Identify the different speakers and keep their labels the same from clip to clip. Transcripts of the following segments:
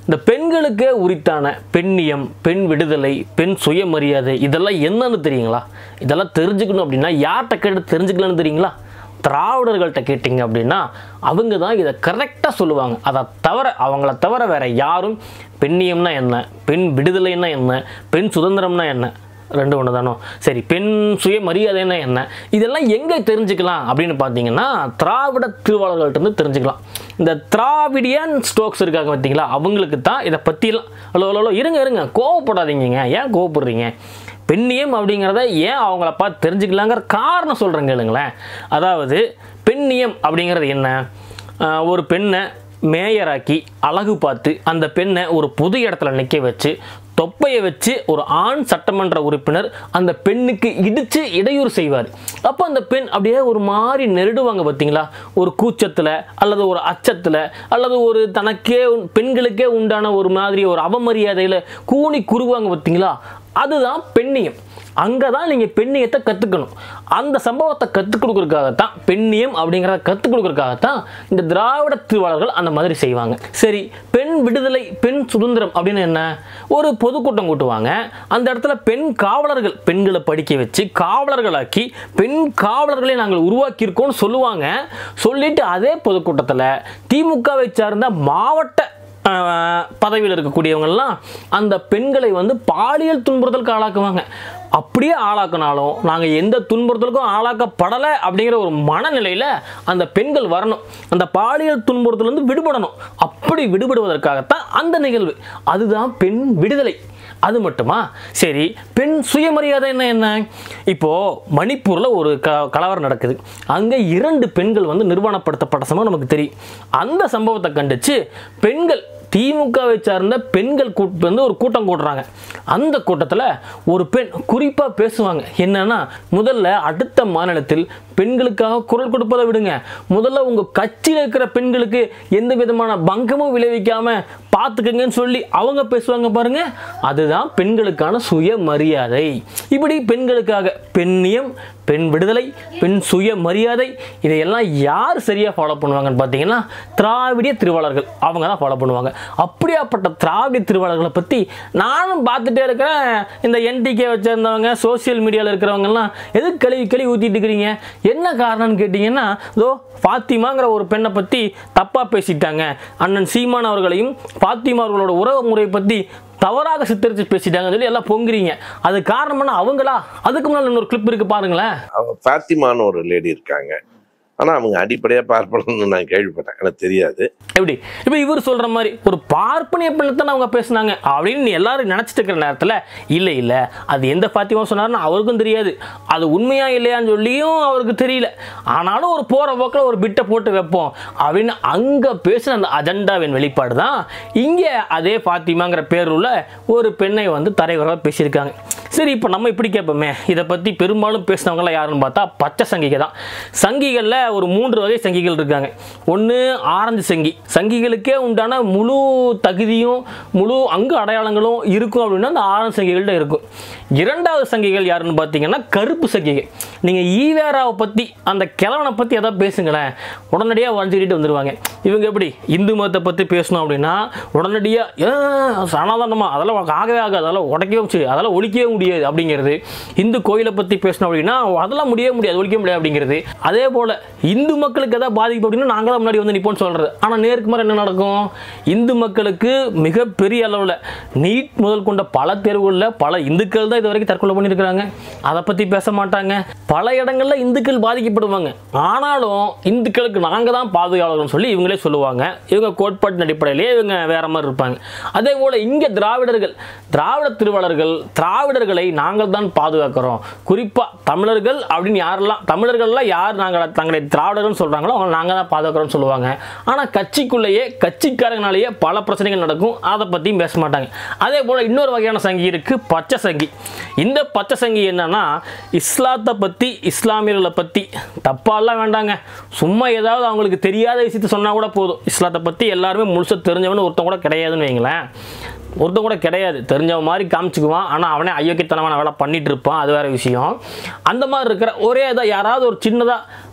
Speaker 1: இந்த பெண்களுக்கே உரித்தான பெண்ணியம் பெண் விடுதலை பெண் சுயமரியாதை இதெல்லாம் என்னன்னு தெரியுங்களா இதெல்லாம் தெரிஞ்சுக்கணும் அப்படின்னா யார்கிட்ட கேட்டு தெரிஞ்சுக்கலாம்னு தெரியுங்களா திராவிடர்கள்ட்ட கேட்டிங்க அப்படின்னா அவங்க தான் இதை கரெக்டாக சொல்லுவாங்க அதை தவிர அவங்கள தவிர வேற யாரும் பெண்ணியம்னா என்ன பெண் விடுதலைன்னா என்ன பெண் சுதந்திரம்னா என்ன ரெண்டு ஒன்று தானோ சரி பெண் சுயமரியாதைன்னா என்ன இதெல்லாம் எங்கே தெரிஞ்சுக்கலாம் அப்படின்னு பார்த்தீங்கன்னா திராவிட திருவாளர்கள்ட்ட இருந்து தெரிஞ்சுக்கலாம் இந்த திராவிடியன் ஸ்டோக்ஸ் இருக்காங்க பார்த்தீங்களா அவங்களுக்கு தான் இதை பற்றிலாம் ஹலோ ஹலோ ஹலோ இருங்க இருங்க கோவப்படாதீங்க ஏன் கோவப்படுறீங்க பெண்ணியம் அப்படிங்கிறத ஏன் அவங்கள பார்த்து தெரிஞ்சுக்கலாங்கிற காரணம் சொல்கிறேங்க கேளுங்களேன் அதாவது பெண்ணியம் அப்படிங்கிறது என்ன ஆஹ் ஒரு பெண்ணை மேயராக்கி அழகு பார்த்து அந்த பெண்ணை ஒரு பொது இடத்துல நிற்க வச்சு தொப்பையை வச்சு ஒரு ஆண் சட்டமன்ற உறுப்பினர் அந்த பெண்ணுக்கு இடித்து இடையூறு செய்வார் அப்போ அந்த பெண் அப்படியே ஒரு மாதிரி நெருடுவாங்க பார்த்தீங்களா ஒரு கூச்சத்தில் அல்லது ஒரு அச்சத்தில் அல்லது ஒரு தனக்கே உண்- பெண்களுக்கே உண்டான ஒரு மாதிரி ஒரு அவமரியாதையில் கூனி குறுவாங்க பார்த்தீங்களா அதுதான் பெண்ணியம் அங்கே தான் நீங்கள் பெண்ணியத்தை கற்றுக்கணும் அந்த சம்பவத்தை கற்றுக் கொடுக்கறதுக்காகத்தான் பெண்ணியம் அப்படிங்கிறத கற்றுக் கொடுக்கறதுக்காகத்தான் இந்த திராவிட திருவாளர்கள் அந்த மாதிரி செய்வாங்க சரி பெண் விடுதலை பெண் சுதந்திரம் அப்படின்னு என்ன ஒரு பொதுக்கூட்டம் கூட்டுவாங்க அந்த இடத்துல பெண் காவலர்கள் பெண்களை படிக்க வச்சு காவலர்களாக்கி பெண் காவலர்களை நாங்கள் உருவாக்கியிருக்கோம்னு சொல்லுவாங்க சொல்லிட்டு அதே பொதுக்கூட்டத்தில் திமுகவை சார்ந்த மாவட்ட ஆஹ் பதவியில் இருக்கக்கூடியவங்கெல்லாம் அந்த பெண்களை வந்து பாலியல் துன்புறுத்தலுக்கு ஆளாக்குவாங்க அப்படியே ஆளாக்குனாலும் நாங்கள் எந்த துன்புறுத்தலுக்கும் ஆளாக்கப்படலை அப்படிங்கிற ஒரு மனநிலையில் அந்த பெண்கள் வரணும் அந்த பாலியல் துன்புறுத்தலேருந்து விடுபடணும் அப்படி விடுபடுவதற்காகத்தான் அந்த நிகழ்வு அதுதான் பெண் விடுதலை அது மட்டுமா சரி பெண் சுயமரியாதை என்ன என்ன இப்போ மணிப்பூரில் ஒரு க கலவரம் நடக்குது அங்கே இரண்டு பெண்கள் வந்து நிர்வாணப்படுத்தப்பட்ட சம்பவம் நமக்கு தெரியும் அந்த சம்பவத்தை கண்டிச்சு பெண்கள் திமுகவை சார்ந்த பெண்கள் கூட் வந்து ஒரு கூட்டம் கூட்டுறாங்க அந்த கூட்டத்தில் ஒரு பெண் குறிப்பாக பேசுவாங்க என்னன்னா முதல்ல அடுத்த மாநிலத்தில் பெண்களுக்காக குரல் கொடுப்பதை விடுங்க முதல்ல உங்கள் கட்சியில் இருக்கிற பெண்களுக்கு எந்த விதமான பங்கமும் விளைவிக்காம பார்த்துக்கங்கன்னு சொல்லி அவங்க பேசுவாங்க பாருங்க அதுதான் பெண்களுக்கான சுயமரியாதை இப்படி பெண்களுக்காக பெண்ணியம் பெண் விடுதலை பெண் சுயமரியாதை இதையெல்லாம் யார் சரியாக ஃபாலோ பண்ணுவாங்கன்னு பார்த்தீங்கன்னா திராவிடிய திருவாளர்கள் அவங்க தான் ஃபாலோ பண்ணுவாங்க அப்படியாப்பட்ட திராவிட திருவாளர்களை பற்றி நானும் பார்த்துட்டே இருக்கிறேன் இந்த என்டிகே வச்சிருந்தவங்க சோஷியல் மீடியாவில் இருக்கிறவங்கலாம் எதுக்கு கழுவி கழுவி ஊற்றிட்டு இருக்கிறீங்க என்ன காரணம்னு கேட்டிங்கன்னா இதோ ஃபாத்திமாங்கிற ஒரு பெண்ணை பற்றி தப்பாக பேசிட்டாங்க அண்ணன் சீமான் அவர்களையும் ஃபாத்திமா அவர்களோட உறவு முறை பற்றி தவறாக சித்தரித்து பேசிட்டாங்கன்னு சொல்லி எல்லாம் பொங்குறீங்க அது காரணம்னா அவங்களா அதுக்கு முன்னால் இன்னொரு கிளிப் இருக்கு பாருங்களேன்
Speaker 2: அவ ஃபாத்திமான்னு ஒரு லேடி இருக்காங்க ஆனா அவங்க அடிப்படையா பார்ப்பனம்னு நான் கேள்விப்பட்டேன் எனக்கு தெரியாது
Speaker 1: எப்படி இப்போ இவர் சொல்ற மாதிரி ஒரு பார்ப்பனிய பெண்ணத்தான் அவங்க பேசுனாங்க அப்படின்னு எல்லாரும் நினைச்சிட்டு இருக்கிற நேரத்தில் இல்லை இல்லை அது எந்த பாத்திமா சொன்னாருன்னு அவருக்கும் தெரியாது அது உண்மையா இல்லையான்னு சொல்லியும் அவருக்கு தெரியல ஆனாலும் ஒரு போற போக்கில் ஒரு பிட்டை போட்டு வைப்போம் அப்படின்னு அங்க பேசின அந்த அஜெண்டாவின் வெளிப்பாடு தான் இங்கே அதே பாத்திமாங்கிற பேருள்ள ஒரு பெண்ணை வந்து தரைகுறவாக பேசியிருக்காங்க சரி இப்போ நம்ம இப்படி கேட்போமே இதை பற்றி பெரும்பாலும் பேசினவங்களாம் யாருன்னு பார்த்தா பச்சை சங்கிகை தான் சங்கிகளில் ஒரு மூன்று வகை சங்கிகள் இருக்காங்க ஒன்று ஆரஞ்சு சங்கி சங்கிகளுக்கே உண்டான முழு தகுதியும் முழு அங்கு அடையாளங்களும் இருக்கும் அப்படின்னா அந்த ஆரஞ்சு சங்கிகள்கிட்ட இருக்கும் இரண்டாவது சங்கிகள் யாருன்னு பார்த்தீங்கன்னா கருப்பு சங்கிகை நீங்கள் ஈவேராவை பற்றி அந்த கிழவனை பற்றி எதாவது பேசுங்களேன் உடனடியாக வஞ்சிக்கிட்டு வந்துடுவாங்க இவங்க எப்படி இந்து மதத்தை பற்றி பேசணும் அப்படின்னா உடனடியாக சனாதனமா அதெல்லாம் உனக்கு ஆகவே ஆகாது அதெல்லாம் உடைக்கவே முடியாது அதெல்லாம் ஒழிக்கவே முடியாது அப்படிங்கிறது இந்து கோயிலை பற்றி பேசணும் அப்படின்னா அதெல்லாம் முடியவே முடியாது ஒழிக்க முடியாது அப்படிங்கிறது அதே போல் இந்து மக்களுக்கு எதாவது பாதிப்பு அப்படின்னா நாங்கள் தான் முன்னாடி வந்து நிற்போம்னு சொல்கிறது ஆனால் நேருக்கு மாதிரி என்ன நடக்கும் இந்து மக்களுக்கு மிகப்பெரிய அளவில் நீட் முதல் கொண்ட பல தேர்வுகளில் பல இந்துக்கள் தான் இது வரைக்கும் தற்கொலை பண்ணியிருக்கிறாங்க அதை பற்றி பேச மாட்டாங்க பல இடங்களில் இந்துக்கள் பாதிக்கப்படுவாங்க ஆனாலும் இந்துக்களுக்கு நாங்கள் தான் பாதுகாவலர்னு சொல்லி இவங்களே சொல்லுவாங்க இவங்க கோட்பாட்டின் அடிப்படையிலே இவங்க வேற மாதிரி இருப்பாங்க அதே போல் இங்கே திராவிடர்கள் திராவிட திருவாளர்கள் திராவிடர்களை நாங்கள் தான் பாதுகாக்கிறோம் குறிப்பாக தமிழர்கள் அப்படின்னு யாரெல்லாம் தமிழர்கள்லாம் யார் நாங்கள் தங்களை திராவிடர்கள் சொல்கிறாங்களோ அவங்க நாங்கள் தான் பாதுகாக்கிறோம்னு சொல்லுவாங்க ஆனால் கட்சிக்குள்ளேயே கட்சிக்காரங்களாலேயே பல பிரச்சனைகள் நடக்கும் அதை பற்றியும் பேச மாட்டாங்க அதே போல் இன்னொரு வகையான சங்கி இருக்குது பச்சை சங்கி இந்த பச்சை சங்கி என்னன்னா இஸ்லாத்தை பற்றி இஸ்லாமியர்களை பற்றி தப்பாலாம் வேண்டாங்க சும்மா ஏதாவது அவங்களுக்கு தெரியாத விஷயத்த சொன்னால் கூட போதும் இஸ்லாத்தை பற்றி எல்லாருமே முழுசாக தெரிஞ்சவனு ஒருத்தன் கூட கிடையாதுன்னு வைங்களேன் ஒருத்தன் கூட கிடையாது தெரிஞ்சவன் மாதிரி காமிச்சுக்குவான் ஆனால் அவனே அயோக்கியத்தனமான வேலை பண்ணிட்டு இருப்பான் அது வேற விஷயம் அந்த மாதிரி இருக்கிற ஒரே இதாக யாராவது ஒரு சின்னதாக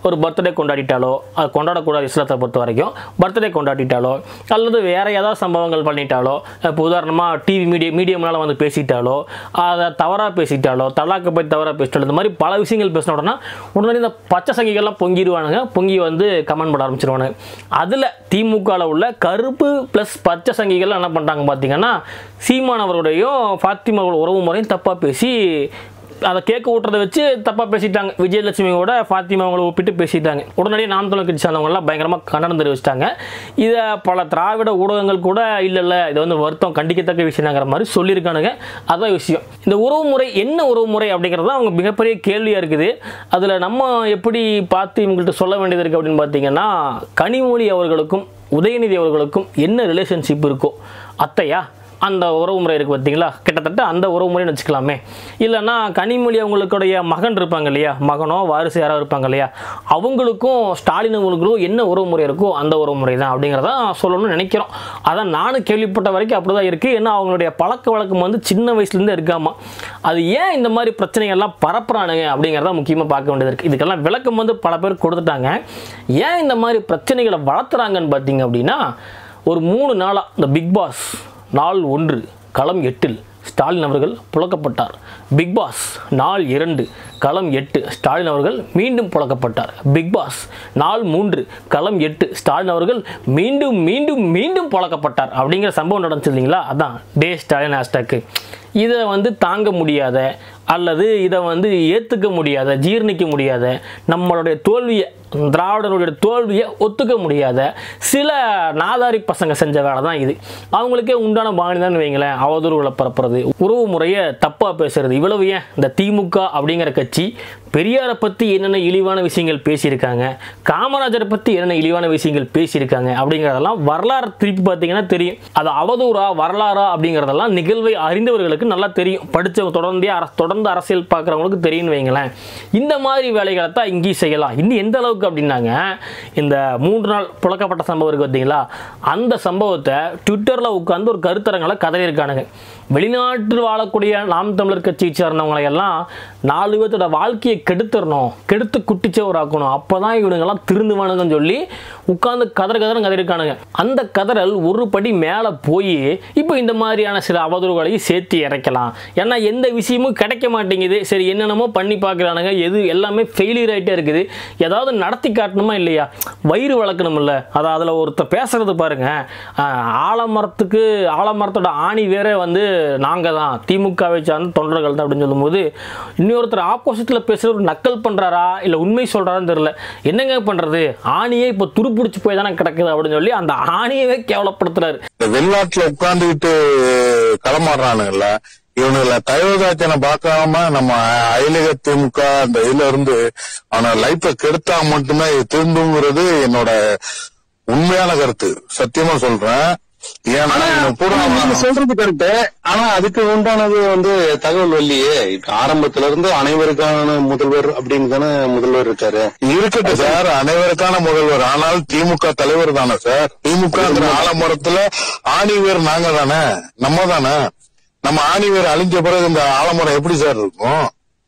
Speaker 1: ஒரு பர்த்டே கொண்டாடிட்டாலோ அது கொண்டாடக்கூடாது இஸ்லாத்தை பொறுத்த வரைக்கும் பர்த்டே கொண்டாடிட்டாலோ அல்லது வேற ஏதாவது சம்பவங்கள் பண்ணிட்டாலோ இப்போ உதாரணமாக டிவி மீடியம் மீடியம்னால வந்து பேசிட்டாலோ அதை தவறாக பேசிட்டாலோ தலாக்கை பற்றி தவறாக பேசிட்டாலோ இந்த மாதிரி பல விஷயங்கள் பேசின உடனே உடனே இந்த பச்சை சங்கிகள்லாம் பொங்கிடுவானுங்க பொங்கி வந்து கமெண்ட் பண்ண ஆரம்பிச்சிருவானுங்க அதில் திமுகவில் உள்ள கருப்பு ப்ளஸ் பச்சை சங்கிகள் என்ன பண்ணுறாங்க பார்த்தீங்கன்னா சீமான் அவர்களுடையும் ஃபாத்திமா அவர்கள் உறவு முறையும் தப்பாக பேசி அதை கேட்க விட்றத வச்சு தப்பாக பேசிட்டாங்க விஜயலட்சுமியோட ஃபாத்திமா அவங்கள ஒப்பிட்டு பேசிட்டாங்க உடனடியாக நாம் தமிழ் கட்சி சார்ந்தவங்கலாம் பயங்கரமாக கண்டனம் தெரிவிச்சிட்டாங்க இதை பல திராவிட ஊடகங்கள் கூட இல்லை இல்லை இது வந்து வருத்தம் கண்டிக்கத்தக்க விஷயங்கிற மாதிரி சொல்லியிருக்கானுங்க அதான் விஷயம் இந்த உறவு முறை என்ன உறவு முறை அப்படிங்கிறது தான் அவங்க மிகப்பெரிய கேள்வியாக இருக்குது அதில் நம்ம எப்படி பார்த்து இவங்கள்ட்ட சொல்ல வேண்டியது இருக்குது அப்படின்னு பார்த்தீங்கன்னா கனிமொழி அவர்களுக்கும் உதயநிதி அவர்களுக்கும் என்ன ரிலேஷன்ஷிப் இருக்கோ அத்தையா அந்த உறவு முறை இருக்குது பார்த்தீங்களா கிட்டத்தட்ட அந்த உறவு முறைன்னு வச்சுக்கலாமே இல்லைன்னா கனிமொழி அவங்களுடைய மகன் இருப்பாங்க இல்லையா மகனோ வாரிசு யாரோ இருப்பாங்க இல்லையா அவங்களுக்கும் ஸ்டாலின் அவங்களுக்கும் என்ன உறவு முறை இருக்கோ அந்த உறவு முறை தான் அப்படிங்கிறத சொல்லணும்னு நினைக்கிறோம் அதான் நானும் கேள்விப்பட்ட வரைக்கும் அப்படி தான் இருக்குது ஏன்னா அவங்களுடைய பழக்க வழக்கம் வந்து சின்ன வயசுலேருந்து இருக்காமா அது ஏன் இந்த மாதிரி பிரச்சனைகள்லாம் பரப்புறானுங்க அப்படிங்கிறத முக்கியமாக பார்க்க வேண்டியது இருக்குது இதுக்கெல்லாம் விளக்கம் வந்து பல பேர் கொடுத்துட்டாங்க ஏன் இந்த மாதிரி பிரச்சனைகளை வளர்த்துறாங்கன்னு பார்த்தீங்க அப்படின்னா ஒரு மூணு நாளாக இந்த பிக் பாஸ் நாள் ஒன்று களம் எட்டில் ஸ்டாலின் அவர்கள் புழக்கப்பட்டார் பிக் பாஸ் நாள் இரண்டு களம் எட்டு ஸ்டாலின் அவர்கள் மீண்டும் புழக்கப்பட்டார் பிக் பாஸ் நாள் மூன்று களம் எட்டு ஸ்டாலின் அவர்கள் மீண்டும் மீண்டும் மீண்டும் புழக்கப்பட்டார் அப்படிங்கிற சம்பவம் நடந்துச்சு இல்லைங்களா அதான் டே ஸ்டாலின் ஹேஷ்டாக்கு இதை வந்து தாங்க முடியாத அல்லது இதை வந்து ஏற்றுக்க முடியாத ஜீர்ணிக்க முடியாத நம்மளுடைய தோல்வியை திராவிடர்களுடைய தோல்வியை ஒத்துக்க முடியாத சில நாதாரி பசங்க செஞ்ச வேலை தான் இது அவங்களுக்கே உண்டான பாணி தான் வைங்களேன் அவதூறுகளை பரப்புறது உறவு முறையை தப்பாக பேசுறது இவ்வளவு ஏன் இந்த திமுக அப்படிங்கிற கட்சி பெரியாரை பற்றி என்னென்ன இழிவான விஷயங்கள் பேசியிருக்காங்க காமராஜரை பற்றி என்னென்ன இழிவான விஷயங்கள் பேசியிருக்காங்க அப்படிங்கிறதெல்லாம் வரலாறு திருப்பி பார்த்தீங்கன்னா தெரியும் அது அவதூறா வரலாறா அப்படிங்கிறதெல்லாம் நிகழ்வை அறிந்தவர்களுக்கு நல்லா தெரியும் படித்த தொடர்ந்தே அரசு தொடர்ந்து அரசியல் பார்க்குறவங்களுக்கு தெரியும்னு வைங்களேன் இந்த மாதிரி வேலைகளை தான் இங்கேயும் செய்யலாம் இன்னும் எந்த அளவுக்கு அப்படின்னாங்க இந்த மூன்று நாள் புழக்கப்பட்ட சம்பவம் இருக்குது பார்த்தீங்களா அந்த சம்பவத்தை ட்விட்டரில் உட்காந்து ஒரு கருத்தரங்களை கதறியிருக்கானுங்க வெளிநாட்டில் வாழக்கூடிய நாம் தமிழர் கட்சியை சேர்ந்தவங்களை எல்லாம் நாலு பேர்த்தோட வாழ்க்கையை கெடுத்துடணும் கெடுத்து குட்டிச்சவராக்கணும் அப்போ தான் இவனுங்கெல்லாம் திருந்துவானுங்கன்னு சொல்லி உட்காந்து கதற கதறன்னு கதறிருக்கானுங்க அந்த கதறல் ஒரு படி மேலே போய் இப்போ இந்த மாதிரியான சில அவதூறுகளையும் சேர்த்து இறைக்கலாம் ஏன்னா எந்த விஷயமும் கிடைக்க மாட்டேங்குது சரி என்னென்னமோ பண்ணி பார்க்குறானுங்க எது எல்லாமே ஃபெயிலியர் ஆகிட்டே இருக்குது ஏதாவது நடத்தி காட்டணுமா இல்லையா வயிறு வளர்க்கணும்ல அதை அதில் ஒருத்தர் பேசுறது பாருங்க ஆஹ், ஆலமரத்துக்கு ஆலமரத்தோட ஆணி வேற வந்து நாங்கள் தான் திமுகவை சார்ந்த தொண்டர்கள் தான் அப்படின்னு சொல்லும்போது இன்னொருத்தர் ஆப்போசிட்டில் பேசுகிற நக்கல் பண்ணுறாரா இல்லை உண்மை சொல்கிறாரான்னு தெரியல என்னங்க பண்ணுறது ஆணியே இப்போ துருப்பிடிச்சு போய் தானே கிடக்குது அப்படின்னு சொல்லி அந்த ஆணியவே கேவலப்படுத்துறாரு
Speaker 3: இந்த வெளிநாட்டுல உட்கார்ந்துகிட்டு களமாடுறானுங்கல்ல இவனுல தயவுதாச்சனை பார்க்காம நம்ம அயலிக திமுக அந்த இதுல இருந்து அவன லைஃப கெடுத்தா மட்டுமே இது திருந்துங்கிறது என்னோட உண்மையான கருத்து சத்தியமா சொல்றேன் ஏன்னா இவனை பூரா
Speaker 4: ஆனா, நீங்க சொல்றது கரெக்ட் ஆனா அதுக்கு உண்டானது வந்து தகவல் இல்லையே இப்ப ஆரம்பத்துல இருந்து அனைவருக்கான முதல்வர் அப்படின்னு தானே முதல்வர் இருக்காரு
Speaker 3: இருக்கட்டும் சார் அனைவருக்கான முதல்வர் ஆனால் திமுக தலைவர் தானே சார் திமுகங்கிற ஆலமரத்துல ஆணிவேர் நாங்க தானே நம்ம தானே நம்ம ஆணிவேர் அழிஞ்ச பிறகு இந்த ஆலமரம் எப்படி சார் இருக்கும்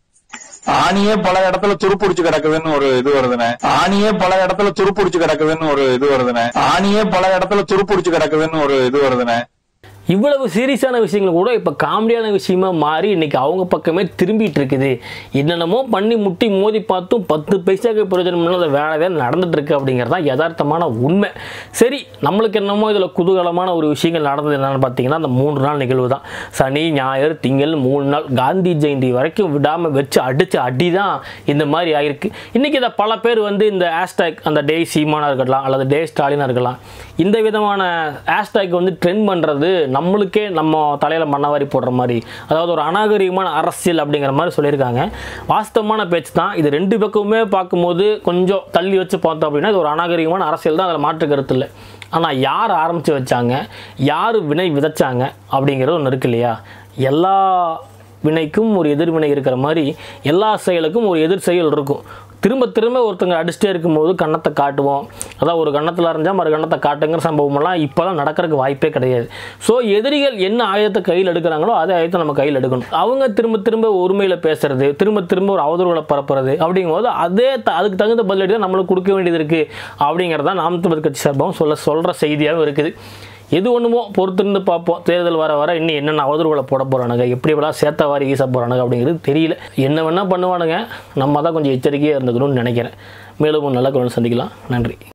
Speaker 4: ஆணியே பல இடத்துல துருப்பிடிச்சு கிடக்குதுன்னு ஒரு இது வருதுனே ஆணியே பல இடத்துல துருப்பிடிச்சு கிடக்குதுன்னு ஒரு இது வருதுனே ஆணியே பல இடத்துல துருப்பிடிச்சு கிடக்குதுன்னு ஒரு இது வருதுனே
Speaker 1: இவ்வளவு சீரியஸான விஷயங்கள் கூட இப்போ காமெடியான விஷயமா மாறி இன்னைக்கு அவங்க பக்கமே திரும்பிட்டு இருக்குது என்னென்னமோ பண்ணி முட்டி மோதி பார்த்தும் பத்து பைசாக்கு பிரயோஜனம் இல்லாத வேலை வேலை நடந்துட்டு இருக்கு அப்படிங்கிறது தான் யதார்த்தமான உண்மை சரி நம்மளுக்கு என்னமோ இதில் குதூகலமான ஒரு விஷயங்கள் நடந்தது என்னன்னு பார்த்தீங்கன்னா அந்த மூன்று நாள் நிகழ்வு தான் சனி ஞாயிறு திங்கள் மூணு நாள் காந்தி ஜெயந்தி வரைக்கும் விடாமல் வச்சு அடிச்சு அடி தான் இந்த மாதிரி ஆயிருக்கு இன்றைக்கி இதை பல பேர் வந்து இந்த ஹேஷ்டேக் அந்த டே சீமானா இருக்கலாம் அல்லது டே ஸ்டாலினா இருக்கலாம் இந்த விதமான ஹேஷ்டேக் வந்து ட்ரெண்ட் பண்ணுறது நம்மளுக்கே நம்ம தலையில் மண்ணவாரி போடுற மாதிரி அதாவது ஒரு அநாகரிகமான அரசியல் அப்படிங்கிற மாதிரி சொல்லியிருக்காங்க வாஸ்தவமான பேச்சு தான் இது ரெண்டு பக்கமுமே பார்க்கும்போது கொஞ்சம் தள்ளி வச்சு பார்த்தோம் அப்படின்னா இது ஒரு அநாகரிகமான அரசியல் தான் அதில் மாற்று கருத்து இல்லை ஆனால் யார் ஆரம்பித்து வச்சாங்க யார் வினை விதைச்சாங்க அப்படிங்கிறது ஒன்று இருக்கு இல்லையா எல்லா வினைக்கும் ஒரு எதிர்வினை இருக்கிற மாதிரி எல்லா செயலுக்கும் ஒரு எதிர் செயல் இருக்கும் திரும்ப திரும்ப ஒருத்தங்க அடிச்சுட்டே இருக்கும்போது கன்னத்தை காட்டுவோம் அதான் ஒரு கன்னத்தில் அரைஞ்சால் மறு கன்னத்தை காட்டுங்கிற சம்பவமெல்லாம் இப்போலாம் நடக்கிறதுக்கு வாய்ப்பே கிடையாது ஸோ எதிரிகள் என்ன ஆயுதத்தை கையில் எடுக்கிறாங்களோ அதே ஆயுதத்தை நம்ம கையில் எடுக்கணும் அவங்க திரும்ப திரும்ப ஒருமையில் பேசுறது திரும்ப திரும்ப ஒரு அவதூறுகளை பரப்புறது அப்படிங்கும்போது அதே த- அதுக்கு தகுந்த பதிலடி தான் நம்மளுக்கு கொடுக்க வேண்டியது இருக்குது அப்படிங்கிறதான் நாம் தமிழர் கட்சி சார்பாகவும் சொல்ல சொல்கிற செய்தியாகவும் இருக்குது எது ஒன்றுமோ பொறுத்திருந்து பார்ப்போம் தேர்தல் வர வர இன்னும் என்னென்ன அவதூறுகளை போட போகிறானுங்க எப்படி எப்படிலாம் சேர்த்த வாரி வீச போகிறானுங்க அப்படிங்கிறது தெரியல என்ன வேணால் பண்ணுவானுங்க நம்ம தான் கொஞ்சம் எச்சரிக்கையாக இருந்துக்கணும்னு நினைக்கிறேன் மேலும் ஒரு நல்ல குரல் சந்திக்கலாம் நன்றி